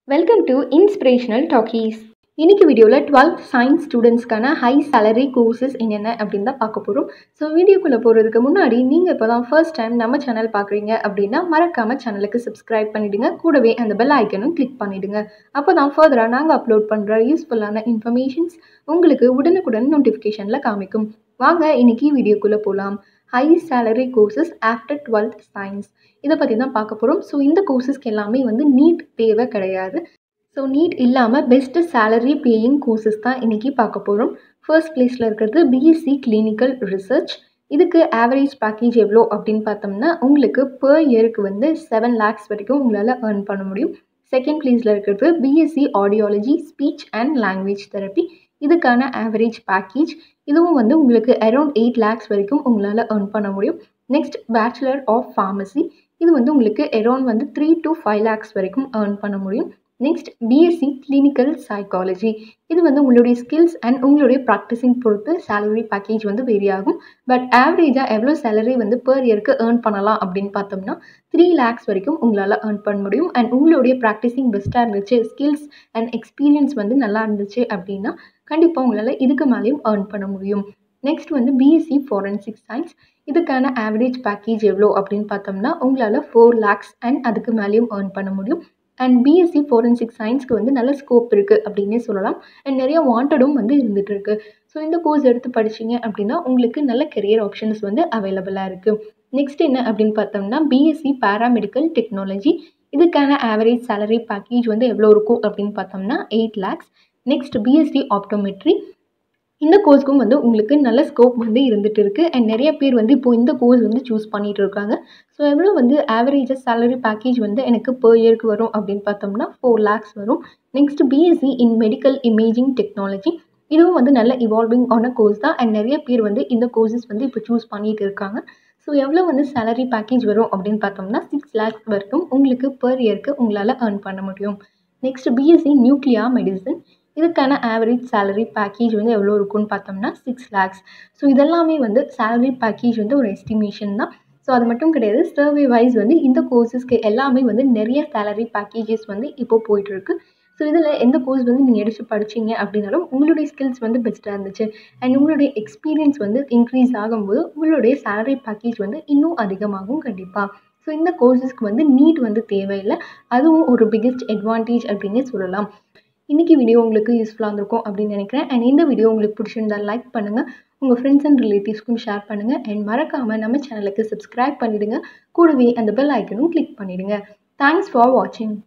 welcome to inspirational Talkies இன்னைக்கு வீடியோவில் twelfth science ஸ்டூடெண்ட்ஸ்க்கான ஹை salary கோர்சஸ் என்னென்ன அப்படின்னு தான் பார்க்க போகிறோம் ஸோ வீடியோக்குள்ளே போகிறதுக்கு முன்னாடி நீங்கள் இப்போ தான் ஃபர்ஸ்ட் டைம் நம்ம சேனல் பார்க்குறீங்க அப்படின்னா மறக்காமல் சேனலுக்கு சப்ஸ்கிரைப் பண்ணிவிடுங்க கூடவே அந்த பெல் ஐக்கனும் கிளிக் பண்ணிவிடுங்க அப்போ தான் ஃபர்தராக நாங்கள் அப்லோட் பண்ணுற யூஸ்ஃபுல்லான இன்ஃபர்மேஷன்ஸ் உங்களுக்கு உடனுக்குடன் நோட்டிஃபிகேஷனில் காமிக்கும் வாங்க இன்னைக்கு வீடியோக்குள்ளே போகலாம் high salary courses after twelfth science இதை பற்றி தான் பார்க்க போகிறோம் ஸோ இந்த கோர்சஸ்க்கு எல்லாமே வந்து நீட் தேவை கிடையாது ஸோ நீட் இல்லாமல் பெஸ்ட்டு salary பேயிங் கோர்சஸ் தான் இன்றைக்கி பார்க்க போகிறோம் ஃபர்ஸ்ட் பிளேஸில் இருக்கிறது பிஎஸ்சி கிளினிக்கல் ரிசர்ச் இதுக்கு ஆவரேஜ் பேக்கேஜ் எவ்வளோ அப்படின்னு பார்த்தோம்னா உங்களுக்கு per இயருக்கு வந்து செவன் லேக்ஸ் வரைக்கும் உங்களால் earn பண்ண முடியும் செகண்ட் பிளேஸில் இருக்கிறது BSc audiology speech and language therapy இதுக்கான ஆவரேஜ் பேக்கேஜ் இதுவும் வந்து உங்களுக்கு அரௌண்ட் எயிட் லேக்ஸ் வரைக்கும் உங்களால் earn பண்ண முடியும் நெக்ஸ்ட் பேச்சுலர் ஆஃப் ஃபார்மசி இது வந்து உங்களுக்கு அரௌண்ட் வந்து த்ரீ to ஃபைவ் லேக்ஸ் வரைக்கும் earn பண்ண முடியும் நெக்ஸ்ட் பிஎஸ்சி கிளினிக்கல் சைக்காலஜி இது வந்து உங்களுடைய ஸ்கில்ஸ் அண்ட் உங்களுடைய ப்ராக்டிஸிங் பொறுத்து salary பேக்கேஜ் வந்து வேரி ஆகும் பட் ஆவரேஜாக எவ்வளோ salary வந்து per இயருக்கு earn பண்ணலாம் அப்படின்னு பார்த்தோம்னா த்ரீ லேக்ஸ் வரைக்கும் உங்களால் earn பண்ண முடியும் அண்ட் உங்களுடைய ப்ராக்டிஸிங் பெஸ்ட்டாக இருந்துச்சு ஸ்கில்ஸ் அண்ட் எக்ஸ்பீரியன்ஸ் வந்து நல்லா இருந்துச்சு அப்படின்னா கண்டிப்பாக உங்களால் இதுக்கு மேலேயும் earn பண்ண முடியும் நெக்ஸ்ட் வந்து பிஎஸ்சி ஃபாரன்சிக் சயின்ஸ் இதுக்கான ஆவரேஜ் பேக்கேஜ் எவ்வளோ அப்படின்னு பார்த்தோம்னா உங்களால் ஃபோர் லேக்ஸ் அண்ட் அதுக்கு மேலேயும் earn பண்ண முடியும் அண்ட் பிஎஸ்சி ஃபோரன்சிக் சயின்ஸ்க்கு வந்து நல்ல ஸ்கோப் இருக்குது அப்படின்னே சொல்லலாம் அண்ட் நிறைய வாண்டடும் வந்து இருந்துட்டு இருக்கு ஸோ இந்த கோர்ஸ் எடுத்து படிச்சீங்க அப்படின்னா உங்களுக்கு நல்ல கெரியர் ஆப்ஷன்ஸ் வந்து அவைலபிளாக இருக்குது நெக்ஸ்ட் என்ன அப்படின்னு பார்த்தோம்னா பிஎஸ்சி பேராமெடிக்கல் டெக்னாலஜி இதுக்கான ஆவரேஜ் salary பேக்கேஜ் வந்து எவ்வளோ இருக்கும் அப்படின்னு பார்த்தோம்னா eight lakhs next BSc optometry இந்த கோர்ஸ்க்கும் வந்து உங்களுக்கு நல்ல ஸ்கோப் வந்து இருந்துட்டு இருக்கு அண்ட் நிறைய பேர் வந்து இப்போ இந்த கோர்ஸ் வந்து சூஸ் பண்ணிட்டு இருக்காங்க ஸோ எவ்வளோ வந்து ஆவரேஜாக salary பேக்கேஜ் வந்து எனக்கு per இயருக்கு வரும் அப்படின்னு பார்த்தோம்னா ஃபோர் லேக்ஸ் வரும் next BSc in medical imaging technology இதுவும் வந்து நல்ல இவால்விங் ஆன கோர்ஸ் தான் அண்ட் நிறைய பேர் வந்து இந்த கோர்சஸ் வந்து இப்போ சூஸ் பண்ணிட்டு இருக்காங்க ஸோ எவ்வளோ வந்து salary பேக்கேஜ் வரும் அப்படின்னு பார்த்தோம்னா சிக்ஸ் லேக்ஸ் வரைக்கும் உங்களுக்கு per இயருக்கு உங்களால் earn பண்ண முடியும் நெக்ஸ்ட் பிஎஸ்சி நியூக்ளியா மெடிசன் இதுக்கான ஆவரேஜ் salary பேக்கேஜ் வந்து எவ்வளோ இருக்கும்னு பார்த்தோம்னா சிக்ஸ் லேக்ஸ் ஸோ இதெல்லாமே வந்து salary பேக்கேஜ் வந்து ஒரு எஸ்டிமேஷன் தான் ஸோ அது மட்டும் கிடையாது சர்வே வைஸ் வந்து இந்த கோர்சஸ்க்கு எல்லாமே வந்து நிறைய salary பேக்கேஜஸ் வந்து இப்போ போயிட்டுருக்கு ஸோ இதில் எந்த கோர்ஸ் வந்து நீங்கள் எடுத்து படிச்சீங்க அப்படின்னாலும் உங்களுடைய ஸ்கில்ஸ் வந்து பெஸ்ட்டாக இருந்துச்சு அண்ட் உங்களுடைய எக்ஸ்பீரியன்ஸ் வந்து இன்க்ரீஸ் ஆகும்போது உங்களுடைய salary பேக்கேஜ் வந்து இன்னும் அதிகமாகும் கண்டிப்பாக ஸோ இந்த கோர்சஸ்க்கு வந்து நீட் வந்து தேவையில்லை அதுவும் ஒரு பிக்கெஸ்ட் அட்வான்டேஜ் அப்படின்னே சொல்லலாம் இன்றைக்கி வீடியோ உங்களுக்கு யூஸ்ஃபுல்லாக இருந்திருக்கும் அப்படின்னு நினைக்கிறேன் அண்ட் இந்த வீடியோ உங்களுக்கு பிடிச்சிருந்தா லைக் பண்ணுங்கள் உங்கள் ஃப்ரெண்ட்ஸ் அண்ட் ரிலேட்டிவ்ஸ்க்கும் ஷேர் பண்ணுங்கள் அண்ட் மறக்காமல் நம்ம சேனலுக்கு சப்ஸ்கிரைப் பண்ணிவிடுங்க கூடவே அந்த பெல் ஐக்கனும் கிளிக் பண்ணிவிடுங்க தேங்க்ஸ் ஃபார் வாட்சிங்